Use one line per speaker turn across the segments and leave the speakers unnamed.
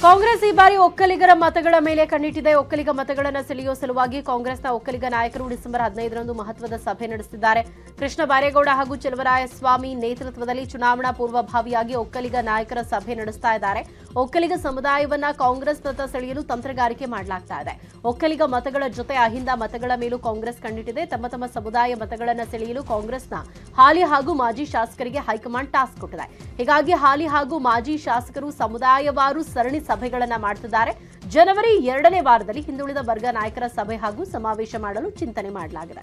ಕಾಂಗ್ರೆಸ್ ಈ ಬಾರಿ ಒಕ್ಕಲಿಗರ ಮತಗಳ ಮೇಲೆ ಕಣ್ಣಿಟ್ಟಿದೆ ಒಕ್ಕಲಿಗ ಮತಗಳನ್ನು ಸೆಳೆಯುವ ಸಲುವಾಗಿ ಕಾಂಗ್ರೆಸ್ನ ಒಕ್ಕಲಿಗ ನಾಯಕರು ಡಿಸೆಂಬರ್ ಹದಿನೈದರಂದು ಮಹತ್ವದ ಸಭೆ ನಡೆಸಿದ್ದಾರೆ ಕೃಷ್ಣ ಬಾರೇಗೌಡ ಹಾಗೂ ಚೆಲುವರಾಯಸ್ವಾಮಿ ನೇತೃತ್ವದಲ್ಲಿ ಚುನಾವಣಾ ಪೂರ್ವಭಾವಿಯಾಗಿ ಒಕ್ಕಲಿಗ ನಾಯಕರ ಸಭೆ ನಡೆಸ್ತಾ ಇದ್ದಾರೆ ಒಕ್ಕಲಿಗ ಸಮುದಾಯವನ್ನ ಕಾಂಗ್ರೆಸ್ನತ್ತ ಸೆಳೆಯಲು ತಂತ್ರಗಾರಿಕೆ ಮಾಡಲಾಗ್ತಾ ಇದೆ ಒಕ್ಕಲಿಗ ಮತಗಳ ಜೊತೆ ಅಹಿಂದ ಮತಗಳ ಮೇಲೂ ಕಾಂಗ್ರೆಸ್ ಕಣ್ಣಿಟ್ಟಿದೆ ತಮ್ಮ ತಮ್ಮ ಸಮುದಾಯ ಮತಗಳನ್ನು ಸೆಳೆಯಲು ಕಾಂಗ್ರೆಸ್ನ ಹಾಲಿ ಹಾಗೂ ಮಾಜಿ ಶಾಸಕರಿಗೆ ಹೈಕಮಾಂಡ್ ಟಾಸ್ಕ್ ಕೊಟ್ಟಿದೆ ಹೀಗಾಗಿ ಹಾಲಿ ಹಾಗೂ ಮಾಜಿ ಶಾಸಕರು ಸಮುದಾಯವಾರು ಸರಣಿ ಸಭೆಗಳನ್ನ ಮಾಡ್ತಿದ್ದಾರೆ ಜನವರಿ ಎರಡನೇ ವಾರದಲ್ಲಿ ಹಿಂದುಳಿದ ವರ್ಗ ನಾಯಕರ ಸಭೆ ಹಾಗೂ ಸಮಾವೇಶ ಮಾಡಲು ಚಿಂತನೆ ಮಾಡಲಾಗಿದೆ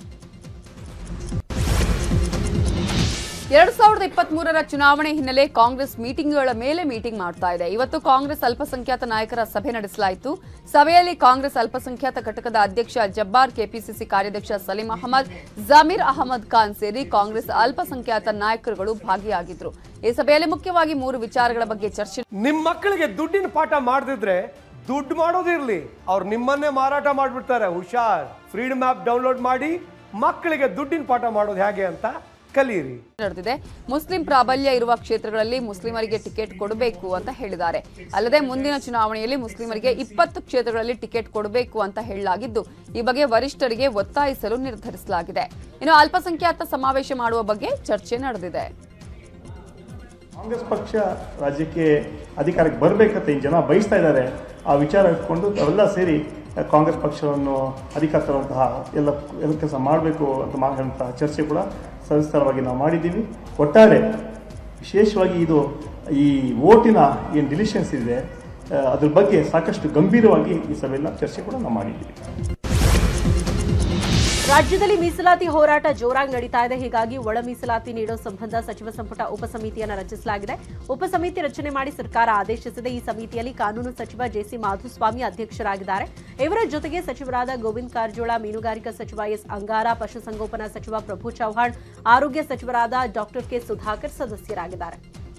ಎರಡ್ ಸಾವಿರದ ಇಪ್ಪತ್ತ್ ಮೂರರ ಚುನಾವಣೆ ಹಿನ್ನೆಲೆ ಕಾಂಗ್ರೆಸ್ ಮೀಟಿಂಗ್ಗಳ ಮೇಲೆ ಮೀಟಿಂಗ್ ಮಾಡ್ತಾ ಇದೆ ಇವತ್ತು ಕಾಂಗ್ರೆಸ್ ಅಲ್ಪಸಂಖ್ಯಾತ ನಾಯಕರ ಸಭೆ ನಡೆಸಲಾಯಿತು ಸಭೆಯಲ್ಲಿ ಕಾಂಗ್ರೆಸ್ ಅಲ್ಪಸಂಖ್ಯಾತ ಘಟಕದ ಅಧ್ಯಕ್ಷ ಜಬ್ಬಾರ್ ಕೆಪಿಸಿಸಿ ಕಾರ್ಯಾಧ್ಯಕ್ಷ ಸಲೀಂ ಅಹಮದ್ ಜಮೀರ್ ಅಹಮದ್ ಖಾನ್ ಸೇರಿ ಕಾಂಗ್ರೆಸ್ ಅಲ್ಪಸಂಖ್ಯಾತ ನಾಯಕರುಗಳು ಭಾಗಿಯಾಗಿದ್ರು ಈ ಸಭೆಯಲ್ಲಿ ಮುಖ್ಯವಾಗಿ ಮೂರು ವಿಚಾರಗಳ ಬಗ್ಗೆ ಚರ್ಚೆ
ನಿಮ್ಮ ಮಕ್ಕಳಿಗೆ ದುಡ್ಡಿನ ಪಾಠ ಮಾಡದಿದ್ರೆ ದುಡ್ಡು ಮಾಡೋದಿರ್ಲಿ ಅವ್ರು ನಿಮ್ಮನ್ನೇ ಮಾರಾಟ ಮಾಡಿಬಿಡ್ತಾರೆ ಹುಷಾರ್ ಫ್ರೀಡಮ್ ಆ್ಯಪ್ ಡೌನ್ಲೋಡ್ ಮಾಡಿ ಮಕ್ಕಳಿಗೆ ದುಡ್ಡಿನ ಪಾಠ ಮಾಡೋದು ಹೇಗೆ ಅಂತ ಕಲೀರಿ
ನಡೆದಿದೆ ಮುಸ್ಲಿಂ ಪ್ರಾಬಲ್ಯ ಇರುವ ಕ್ಷೇತ್ರಗಳಲ್ಲಿ ಮುಸ್ಲಿಮರಿಗೆ ಟಿಕೆಟ್ ಕೊಡಬೇಕು ಅಂತ ಹೇಳಿದ್ದಾರೆ ಅಲ್ಲದೆ ಮುಂದಿನ ಚುನಾವಣೆಯಲ್ಲಿ ಮುಸ್ಲಿಮರಿಗೆ ಇಪ್ಪತ್ತು ಕ್ಷೇತ್ರಗಳಲ್ಲಿ ಟಿಕೆಟ್ ಕೊಡಬೇಕು ಅಂತ ಹೇಳಲಾಗಿದ್ದು ಈ ಬಗ್ಗೆ ವರಿಷ್ಠರಿಗೆ ಒತ್ತಾಯಿಸಲು ನಿರ್ಧರಿಸಲಾಗಿದೆ ಇನ್ನು ಅಲ್ಪಸಂಖ್ಯಾತ ಸಮಾವೇಶ ಮಾಡುವ ಬಗ್ಗೆ ಚರ್ಚೆ ನಡೆದಿದೆ
ಕಾಂಗ್ರೆಸ್ ಪಕ್ಷ ರಾಜ್ಯಕ್ಕೆ ಅಧಿಕಾರಕ್ಕೆ ಬರಬೇಕಂತ ಈ ಜನ ಬಯಸ್ತಾ ಇದ್ದಾರೆ ಆ ವಿಚಾರ ಇಟ್ಕೊಂಡು ಅವೆಲ್ಲ ಸೇರಿ ಕಾಂಗ್ರೆಸ್ ಪಕ್ಷವನ್ನು ಅಧಿಕಾರ ತರುವಂತಹ ಎಲ್ಲ ಎಲ್ಲ ಕೆಲಸ ಮಾಡಬೇಕು ಅಂತ ಮಾಡುವಂತಹ ಚರ್ಚೆ ಕೂಡ ಸವಿಸ್ತಾರವಾಗಿ ನಾವು ಮಾಡಿದ್ದೀವಿ ಒಟ್ಟಾರೆ ವಿಶೇಷವಾಗಿ ಇದು ಈ ಓಟಿನ ಏನು ಡಿಲಿಷನ್ಸ್ ಇದೆ ಆ, ಅದ್ರ ಬಗ್ಗೆ ಸಾಕಷ್ಟು ಗಂಭೀರವಾಗಿ ಈ ಸಭೆಯಲ್ಲಿ ಚರ್ಚೆ ಕೂಡ ನಾವು ಮಾಡಿದ್ದೀವಿ
ರಾಜ್ಯದಲ್ಲಿ ಮೀಸಲಾತಿ ಹೋರಾಟ ಜೋರಾಗಿ ನಡೀತಾ ಇದೆ ಹೀಗಾಗಿ ಒಳ ಮೀಸಲಾತಿ ನೀಡೋ ಸಂಬಂಧ ಸಚಿವ ಸಂಪುಟ ಉಪಸಮಿತಿಯನ್ನು ರಚಿಸಲಾಗಿದೆ ಉಪಸಮಿತಿ ರಚನೆ ಮಾಡಿ ಸರ್ಕಾರ ಆದೇಶಿಸಿದೆ ಈ ಸಮಿತಿಯಲ್ಲಿ ಕಾನೂನು ಸಚಿವ ಜೆಸಿ ಮಾಧುಸ್ವಾಮಿ ಅಧ್ಯಕ್ಷರಾಗಿದ್ದಾರೆ ಇವರ ಜೊತೆಗೆ ಸಚಿವರಾದ ಗೋವಿಂದ್ ಕಾರಜೋಳ ಮೀನುಗಾರಿಕಾ ಸಚಿವ ಎಸ್ ಅಂಗಾರ ಪಶುಸಂಗೋಪನಾ ಸಚಿವ ಪ್ರಭು ಚೌಹಾಣ್ ಆರೋಗ್ಯ ಸಚಿವರಾದ ಡಾಕ್ಟರ್ ಕೆ ಸುಧಾಕರ್ ಸದಸ್ಯರಾಗಿದ್ದಾರೆ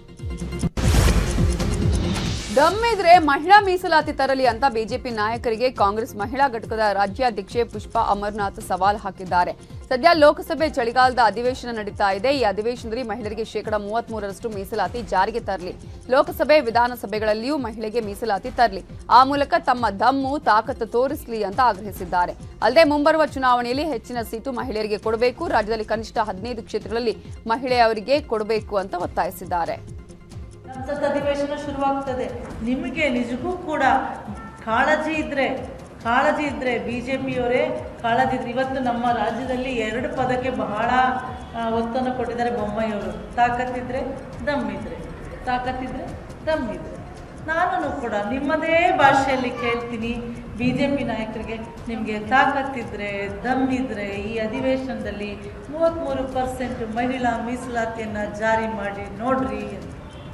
ದಮ್ಮಿದ್ರೆ ಮಹಿಳಾ ಮೀಸಲಾತಿ ತರಲಿ ಅಂತ ಬಿಜೆಪಿ ನಾಯಕರಿಗೆ ಕಾಂಗ್ರೆಸ್ ಮಹಿಳಾ ಘಟಕದ ರಾಜ್ಯಾಧ್ಯಕ್ಷೆ ಪುಷ್ಪಾ ಅಮರ್ನಾಥ್ ಸವಾಲ್ ಹಾಕಿದ್ದಾರೆ ಸದ್ಯ ಲೋಕಸಭೆ ಚಳಿಗಾಲದ ಅಧಿವೇಶನ ನಡೀತಾ ಇದೆ ಈ ಅಧಿವೇಶನದಲ್ಲಿ ಮಹಿಳೆಯರಿಗೆ ಶೇಕಡ ಮೂವತ್ತ್ ಮೂರರಷ್ಟು ಮೀಸಲಾತಿ ಜಾರಿಗೆ ತರಲಿ ಲೋಕಸಭೆ ವಿಧಾನಸಭೆಗಳಲ್ಲಿಯೂ ಮಹಿಳೆಗೆ ಮೀಸಲಾತಿ ತರಲಿ ಆ ಮೂಲಕ ತಮ್ಮ ದಮ್ಮು ತಾಕತ್ತು ತೋರಿಸಲಿ ಅಂತ ಆಗ್ರಹಿಸಿದ್ದಾರೆ ಅಲ್ಲದೆ ಮುಂಬರುವ ಚುನಾವಣೆಯಲ್ಲಿ ಹೆಚ್ಚಿನ ಸೀಟು ಮಹಿಳೆಯರಿಗೆ ಕೊಡಬೇಕು ರಾಜ್ಯದಲ್ಲಿ ಕನಿಷ್ಠ ಹದಿನೈದು ಕ್ಷೇತ್ರಗಳಲ್ಲಿ ಮಹಿಳೆಯರಿಗೆ ಕೊಡಬೇಕು ಅಂತ ಒತ್ತಾಯಿಸಿದ್ದಾರೆ
ಸಂಸತ್ ಅಧಿವೇಶನ ಶುರುವಾಗ್ತದೆ ನಿಮಗೆ ನಿಜಕ್ಕೂ ಕೂಡ ಕಾಳಜಿ ಇದ್ರೆ ಕಾಳಜಿ ಇದ್ರೆ ಬಿ ಜೆ ಪಿಯವರೇ ಕಾಳಜಿ ಇದ್ರೆ ಇವತ್ತು ನಮ್ಮ ರಾಜ್ಯದಲ್ಲಿ ಎರಡು ಪದಕ್ಕೆ ಬಹಳ ಆ, ಒತ್ತನ್ನು ಕೊಟ್ಟಿದ್ದಾರೆ ಬೊಮ್ಮಾಯಿಯವರು ತಾಕತ್ತಿದ್ರೆ ದಮ್ಮಿದ್ರೆ ತಾಕತ್ತಿದ್ರೆ ದಮ್ಮಿದ್ರೆ ನಾನು ಕೂಡ ನಿಮ್ಮದೇ ಭಾಷೆಯಲ್ಲಿ ಕೇಳ್ತೀನಿ ಬಿ ಜೆ ಪಿ ನಾಯಕರಿಗೆ ನಿಮಗೆ ತಾಕತ್ತಿದ್ರೆ ದಮ್ಮಿದ್ರೆ ಈ ಅಧಿವೇಶನದಲ್ಲಿ ಮೂವತ್ತ್ಮೂರು ಪರ್ಸೆಂಟ್ ಮಹಿಳಾ ಮೀಸಲಾತಿಯನ್ನು ಜಾರಿ ಮಾಡಿ ನೋಡ್ರಿ ಅಂತ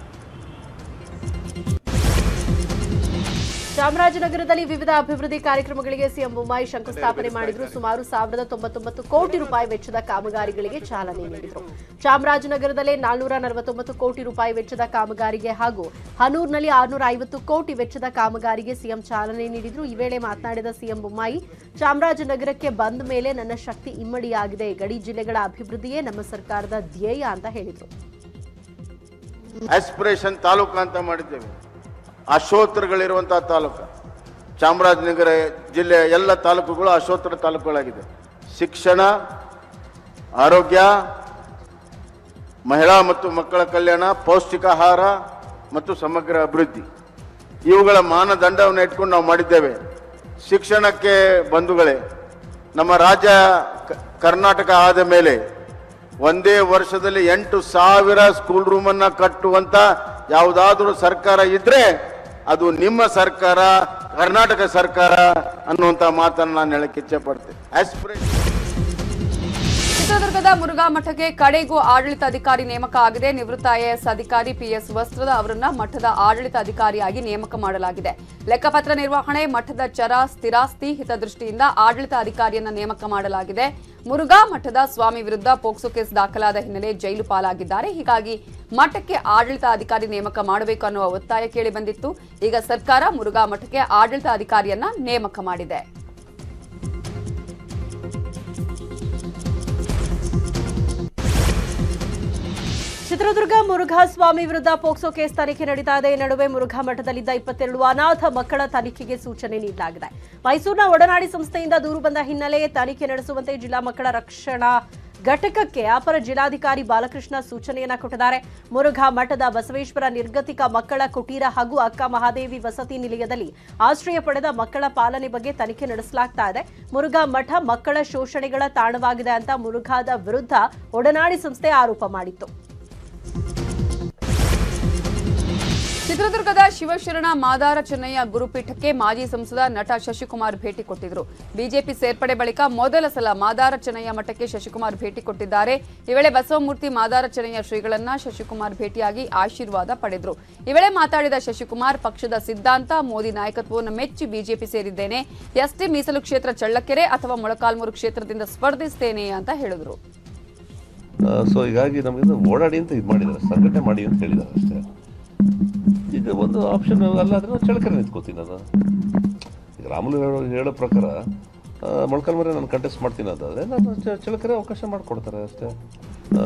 ಚಾಮರಾಜನಗರದಲ್ಲಿ ವಿವಿಧ ಅಭಿವೃದ್ಧಿ ಕಾರ್ಯಕ್ರಮಗಳಿಗೆ ಸಿಎಂ ಬೊಮ್ಮಾಯಿ ಶಂಕುಸ್ಥಾಪನೆ ಮಾಡಿದ್ರು ಸುಮಾರು ಸಾವಿರದ ತೊಂಬತ್ತೊಂಬತ್ತು ಕೋಟಿ ರೂಪಾಯಿ ವೆಚ್ಚದ ಕಾಮಗಾರಿಗಳಿಗೆ ಚಾಲನೆ ನೀಡಿದರು ಚಾಮರಾಜನಗರದಲ್ಲೇ ನಾಲ್ನೂರ ನಲವತ್ತೊಂಬತ್ತು ಕೋಟಿ ರೂಪಾಯಿ ವೆಚ್ಚದ ಕಾಮಗಾರಿಗೆ ಹಾಗೂ ಹನೂರ್ನಲ್ಲಿ ಆರುನೂರ ಐವತ್ತು ಕೋಟಿ ವೆಚ್ಚದ ಕಾಮಗಾರಿಗೆ ಸಿಎಂ ಚಾಲನೆ ನೀಡಿದ್ರು ಈ ವೇಳೆ ಮಾತನಾಡಿದ ಸಿಎಂ ಬೊಮ್ಮಾಯಿ ಚಾಮರಾಜನಗರಕ್ಕೆ ಬಂದ ಮೇಲೆ ನನ್ನ ಶಕ್ತಿ ಇಮ್ಮಡಿಯಾಗಿದೆ ಗಡಿ ಜಿಲ್ಲೆಗಳ ಅಭಿವೃದ್ಧಿಯೇ ನಮ್ಮ ಸರ್ಕಾರದ ಧ್ಯೇಯ ಅಂತ ಹೇಳಿದರು
ಆಸ್ಪಿರೇಷನ್ ತಾಲೂಕು ಅಂತ ಮಾಡಿದ್ದೇವೆ ಅಶೋತ್ರಗಳಿರುವಂತಹ ತಾಲೂಕು ಚಾಮರಾಜನಗರ ಜಿಲ್ಲೆಯ ಎಲ್ಲ ತಾಲೂಕುಗಳು ಅಶೋತ್ರ ತಾಲೂಕುಗಳಾಗಿದೆ ಶಿಕ್ಷಣ ಆರೋಗ್ಯ ಮಹಿಳಾ ಮತ್ತು ಮಕ್ಕಳ ಕಲ್ಯಾಣ ಪೌಷ್ಟಿಕಾಹಾರ ಮತ್ತು ಸಮಗ್ರ ಅಭಿವೃದ್ಧಿ ಇವುಗಳ ಮಾನದಂಡವನ್ನು ಇಟ್ಕೊಂಡು ನಾವು ಮಾಡಿದ್ದೇವೆ ಶಿಕ್ಷಣಕ್ಕೆ ಬಂಧುಗಳೇ ನಮ್ಮ ರಾಜ್ಯ ಕ- ಕರ್ನಾಟಕ ಆದ ಮೇಲೆ ಒಂದೇ ವರ್ಷದಲ್ಲಿ ಎಂಟು ಸಾವಿರ ಸ್ಕೂಲ್ ರೂಮನ್ನ ಕಟ್ಟುವಂತ ಯಾವುದಾದ್ರೂ ಸರ್ಕಾರ ಇದ್ರೆ ಅದು ನಿಮ್ಮ ಸರ್ಕಾರ ಕರ್ನಾಟಕ ಸರ್ಕಾರ ಅನ್ನುವಂತ ಮಾತನ್ನು ನಾನು ಹೇಳಕ್ಕೆ ಇಚ್ಛೆ ಪಡ್ತೇನೆ ಆಸ್ಪಿರೇಷನ್
ಚಿತ್ರದುರ್ಗದ ಮುರುಘಾ ಮಠಕ್ಕೆ ಕಡೆಗೂ ಆಡಳಿತಾಧಿಕಾರಿ ನೇಮಕ ಆಗಿದೆ ನಿವೃತ್ತ ಐಎಎಸ್ ಅಧಿಕಾರಿ ಪಿಎಸ್ ವಸ್ತ್ರದ ಅವರನ್ನ ಮಠದ ಆಡಳಿತಾಧಿಕಾರಿಯಾಗಿ ನೇಮಕ ಮಾಡಲಾಗಿದೆ ಲೆಕ್ಕಪತ್ರ ನಿರ್ವಹಣೆ ಮಠದ ಚರ ಸ್ಥಿರಾಸ್ತಿ ಹಿತದೃಷ್ಟಿಯಿಂದ ಆಡಳಿತಾಧಿಕಾರಿಯನ್ನ ನೇಮಕ ಮಾಡಲಾಗಿದೆ ಮುರುಘಾ ಮಠದ ಸ್ವಾಮಿ ವಿರುದ್ಧ ಪೋಕ್ಸೋ ಕೇಸ್ ದಾಖಲಾದ ಹಿನ್ನೆಲೆ ಜೈಲು ಪಾಲಾಗಿದ್ದಾರೆ ಹೀಗಾಗಿ ಮಠಕ್ಕೆ ಆಡಳಿತಾಧಿಕಾರಿ ನೇಮಕ ಮಾಡಬೇಕು ಅನ್ನುವ ಒತ್ತಾಯ ಕೇಳಿ ಬಂದಿತ್ತು ಈಗ ಸರ್ಕಾರ ಮುರುಘಾ ಮಠಕ್ಕೆ ಆಡಳಿತಾಧಿಕಾರಿಯನ್ನ ನೇಮಕ ಮಾಡಿದೆ
ಚಿತ್ರದುರ್ಗ ಮುರುಘಾ ಸ್ವಾಮಿ ವಿರುದ್ಧ ಪೋಕ್ಸೋ ಕೇಸ್ ತನಿಖೆ ನಡೀತಾ ಇದೆ ಈ ನಡುವೆ ಮುರುಘಾ ಮಠದಲ್ಲಿದ್ದ ಇಪ್ಪತ್ತೆರಡು ಅನಾಥ ಮಕ್ಕಳ ತನಿಖೆಗೆ ಸೂಚನೆ ನೀಡಲಾಗಿದೆ ಮೈಸೂರಿನ ಒಡನಾಡಿ ಸಂಸ್ಥೆಯಿಂದ ದೂರು ಬಂದ ಹಿನ್ನೆಲೆ ತನಿಖೆ ನಡೆಸುವಂತೆ ಜಿಲ್ಲಾ ಮಕ್ಕಳ ರಕ್ಷಣಾ ಘಟಕಕ್ಕೆ ಅಪರ ಜಿಲ್ಲಾಧಿಕಾರಿ ಬಾಲಕೃಷ್ಣ ಸೂಚನೆಯನ್ನ ಕೊಟ್ಟಿದ್ದಾರೆ ಮುರುಘಾ ಮಠದ ಬಸವೇಶ್ವರ ನಿರ್ಗತಿಕ ಮಕ್ಕಳ ಕುಟೀರ ಹಾಗೂ ಅಕ್ಕ ಮಹಾದೇವಿ ವಸತಿ ನಿಲಯದಲ್ಲಿ ಆಶ್ರಯ ಪಡೆದ ಮಕ್ಕಳ ಪಾಲನೆ ಬಗ್ಗೆ ತನಿಖೆ ನಡೆಸಲಾಗ್ತಾ ಇದೆ ಮುರುಘಾ ಮಠ ಮಕ್ಕಳ ಶೋಷಣೆಗಳ ತಾಣವಾಗಿದೆ ಅಂತ ಮುರುಘಾದ ವಿರುದ್ಧ ಒಡನಾಡಿ ಸಂಸ್ಥೆ ಆರೋಪ ಮಾಡಿತ್ತು
ಚಿತ್ರದುರ್ಗದ ಶಿವಶರಣ ಮಾದಾರ ಚೆನ್ನಯ್ಯ ಗುರುಪೀಠಕ್ಕೆ ಮಾಜಿ ಸಂಸದ ನಟ ಶಶಿಕುಮಾರ್ ಭೇಟಿ ಕೊಟ್ಟಿದ್ರು ಬಿಜೆಪಿ ಸೇರ್ಪಡೆ ಬಳಿಕ ಮೊದಲ ಸಲ ಮಾದಾರ ಚೆನ್ನಯ್ಯ ಮಠಕ್ಕೆ ಶಶಿಕುಮಾರ್ ಭೇಟಿ ಕೊಟ್ಟಿದ್ದಾರೆ ಈ ವೇಳೆ ಬಸವಮೂರ್ತಿ ಮಾದಾರ ಚೆನ್ನಯ್ಯ ಶ್ರೀಗಳನ್ನ ಶಶಿಕುಮಾರ್ ಭೇಟಿಯಾಗಿ ಆಶೀರ್ವಾದ ಪಡೆದ್ರು ಈ ವೇಳೆ ಮಾತಾಡಿದ ಶಶಿಕುಮಾರ್ ಪಕ್ಷದ ಸಿದ್ಧಾಂತ ಮೋದಿ ನಾಯಕತ್ವವನ್ನು ಮೆಚ್ಚಿ ಬಿಜೆಪಿ ಸೇರಿದ್ದೇನೆ ಎಸ್ಟಿ ಮೀಸಲು ಕ್ಷೇತ್ರ ಚಳ್ಳಕೆರೆ ಅಥವಾ ಮೊಳಕಾಲ್ಮೂರು ಕ್ಷೇತ್ರದಿಂದ ಸ್ಪರ್ಧಿಸ್ತೇನೆ ಅಂತ ಹೇಳಿದ್ರು
ಸೊ ಹೀಗಾಗಿ ನಮಗೆ ಓಡಾಡಿ ಅಂತ ಇದು ಮಾಡಿದ್ದಾರೆ ಸಂಘಟನೆ ಮಾಡಿ ಅಂತ ಹೇಳಿದ್ದಾರೆ ಅಷ್ಟೇ ಈಗ ಒಂದು ಆಪ್ಷನ್ ಅಲ್ಲಾದ್ರೆ ನಾನು ಚಳಕರೆ ನಿಂತ್ಕೋತೀನಿ ನಾನು ಈಗ ರಾಮುಲು ಹೇಳೋ ಹೇಳೋ ಪ್ರಕಾರ ಆ, ಮೊಳಕಾಲ್ಮೂರೆ ನಾನು ಕಂಟೆಸ್ಟ್ ಮಾಡ್ತೀನಿ ಅದಾದರೆ ನಾನು ಚ- ಚಳಕರೆ ಅವಕಾಶ ಮಾಡಿಕೊಡ್ತಾರೆ ಅಷ್ಟೇ ಆ,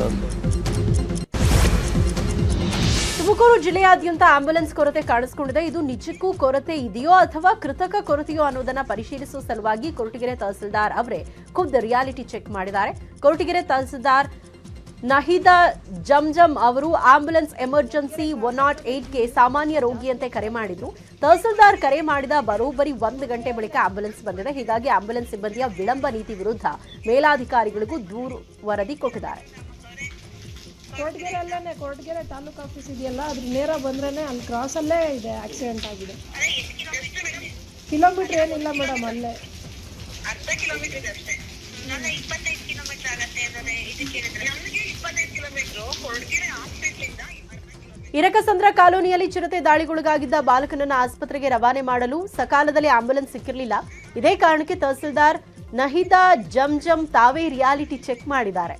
ತುಮಕೂರು ಜಿಲ್ಲೆಯಾದ್ಯಂತ ಆಂಬ್ಯುಲೆನ್ಸ್ ಕೊರತೆ ಕಾಣಿಸಿಕೊಂಡಿದೆ ಇದು ನಿಜಕ್ಕೂ ಕೊರತೆ ಇದೆಯೋ ಅಥವಾ ಕೃತಕ ಕೊರತೆಯೋ ಅನ್ನೋದನ್ನ ಪರಿಶೀಲಿಸುವ ಸಲುವಾಗಿ ಕೊರಟಗೆರೆ ತಹಸೀಲ್ದಾರ್ ಅವರೇ ಖುದ್ದು ರಿಯಾಲಿಟಿ ಚೆಕ್ ಮಾಡಿದ್ದಾರೆ ಕೊರಟಗೆರೆ ತಹಸೀಲ್ದಾರ್ ನಹಿದಾ ಜಮ್ಜಮ್ ಅವರು ಆಂಬ್ಯುಲೆನ್ಸ್ ಎಮರ್ಜೆನ್ಸಿ ಒನ್ ನಾಟ್ ಏಟ್ಗೆ ಸಾಮಾನ್ಯ ರೋಗಿಯಂತೆ ಕರೆ ಮಾಡಿದ್ರು ತಹಸೀಲ್ದಾರ್ ಕರೆ ಮಾಡಿದ ಬರೋಬ್ಬರಿ ಒಂದು ಗಂಟೆ ಬಳಿಕ ಆಂಬ್ಯುಲೆನ್ಸ್ ಬಂದಿದೆ ಹೀಗಾಗಿ ಆಂಬ್ಯುಲೆನ್ಸ್ ಸಿಬ್ಬಂದಿಯ ವಿಳಂಬ ನೀತಿ ವಿರುದ್ಧ ಮೇಲಾಧಿಕಾರಿಗಳಿಗೂ ದೂರು ವರದಿ ಕೊಟ್ಟಿದ್ದಾರೆ
ಕೊರಟಗೆರೆ ಅಲ್ಲೇ ಕೊರಟಗೆರೆ ತಾಲೂಕು ಆಫೀಸ್ ಇದೆಯಲ್ಲ ಅದ್ರ ನೇರ ಬಂದ್ರೇನೆ ಅಲ್ಲಿ ಕ್ರಾಸಲ್ಲೇ ಇದೆ ಆಕ್ಸಿಡೆಂಟ್ ಆಗಿದೆ ಕಿಲೋಮೀಟರ್ ಏನಿಲ್ಲ ಮೇಡಮ್ ಅಲ್ಲೇ
ಅರ್ಧ ಕಿಲೋಮೀಟರ್ ಇದೆ ಅಷ್ಟೇ ನನ್ನ ಇಪ್ಪತ್ತೈದು ಕಿಲೋಮೀಟರ್ ಆಗತ್ತೆ ಅನ್ನೋದೇ ಇದಕ್ಕೆ ಹೇಳಿದ್ರೆ ನಮಗೆ ಇಪ್ಪತ್ತೈದು ಕಿಲೋಮೀಟರ್ ಕೊರಟಗೆರೆ ಹಾಸ್ಪಿಟ್ಲಿಂದ
ಇರಕಸಂದ್ರ ಕಾಲೋನಿಯಲ್ಲಿ ಚಿರತೆ ದಾಳಿಗೊಳಗಾಗಿದ್ದ ಬಾಲಕನನ್ನ ಆಸ್ಪತ್ರೆಗೆ ರವಾನೆ ಮಾಡಲು ಸಕಾಲದಲ್ಲಿ ಆಂಬ್ಯುಲೆನ್ಸ್ ಸಿಕ್ಕಿರಲಿಲ್ಲ ಇದೇ ಕಾರಣಕ್ಕೆ ತಹಸೀಲ್ದಾರ್ ನಹಿದಾ ಜಮ್ಜಮ್ ತಾವೇ ರಿಯಾಲಿಟಿ ಚೆಕ್ ಮಾಡಿದ್ದಾರೆ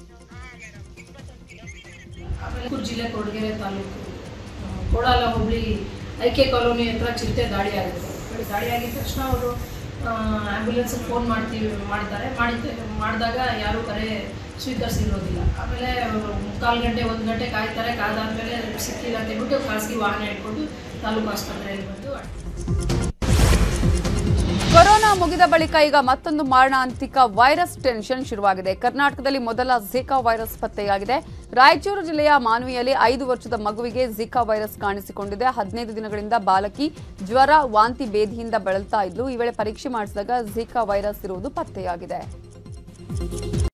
ತುಮಕೂರು ಜಿಲ್ಲೆ ಕೊರಟಗೆರೆ ತಾಲೂಕು ಆ, ಕೋಡಾಲ ಹೋಬಳಿ ಐಕೆ ಕಾಲೋನಿ ಹತ್ರ ಚಿರತೆ ದಾಳಿ ಆಗಿತ್ತು ಬಟ್ ದಾಳಿ ಆಗಿದ ತಕ್ಷಣ ಅವರು ಆ್ಯಂಬುಲೆನ್ಸ್ಗೆ ಫೋನ್ ಮಾಡ್ತೀವಿ ಮಾಡಿದ್ದಾರೆ ಮಾಡಿದ್ದೆ ಮಾಡಿದಾಗ ಯಾರೂ ಕರೆ ಸ್ವೀಕರಿಸಿರೋದಿಲ್ಲ ಆಮೇಲೆ ಅವ್ರು ಮುಕ್ಕಾಲು ಗಂಟೆ ಒಂದು ಗಂಟೆ ಕಾಯ್ತಾರೆ ಕಾದಾದ್ಮೇಲೆ ಸಿಕ್ಕಿಲ್ಲ ಅಂತ ಹೇಳ್ಬಿಟ್ಟು ಖಾಸಗಿ ವಾಹನ ಇಟ್ಕೊಂಡು ತಾಲೂಕು ಆಸ್ಪತ್ರೆಯಲ್ಲಿ ಬಂದು
ಕೊರೋನಾ ಮುಗಿದ ಬಳಿಕ ಈಗ ಮತ್ತೊಂದು ಮಾರಣಾಂತಿಕ ವೈರಸ್ ಟೆನ್ಷನ್ ಶುರುವಾಗಿದೆ ಕರ್ನಾಟಕದಲ್ಲಿ ಮೊದಲ ಝಿಕಾ ವೈರಸ್ ಪತ್ತೆಯಾಗಿದೆ ರಾಯಚೂರು ಜಿಲ್ಲೆಯ ಮಾನ್ವಿಯಲ್ಲಿ ಐದು ವರ್ಷದ ಮಗುವಿಗೆ ಝಿಕಾ ವೈರಸ್ ಕಾಣಿಸಿಕೊಂಡಿದೆ ಹದಿನೈದು ದಿನಗಳಿಂದ ಬಾಲಕಿ ಜ್ವರ ವಾಂತಿ ಬೇಧಿಯಿಂದ ಬಳಲ್ತಾ ಇದ್ಲು ಈ ವೇಳೆ ಪರೀಕ್ಷೆ ಮಾಡಿಸಿದಾಗ ಝಿಕಾ ವೈರಸ್ ಇರುವುದು ಪತ್ತೆಯಾಗಿದೆ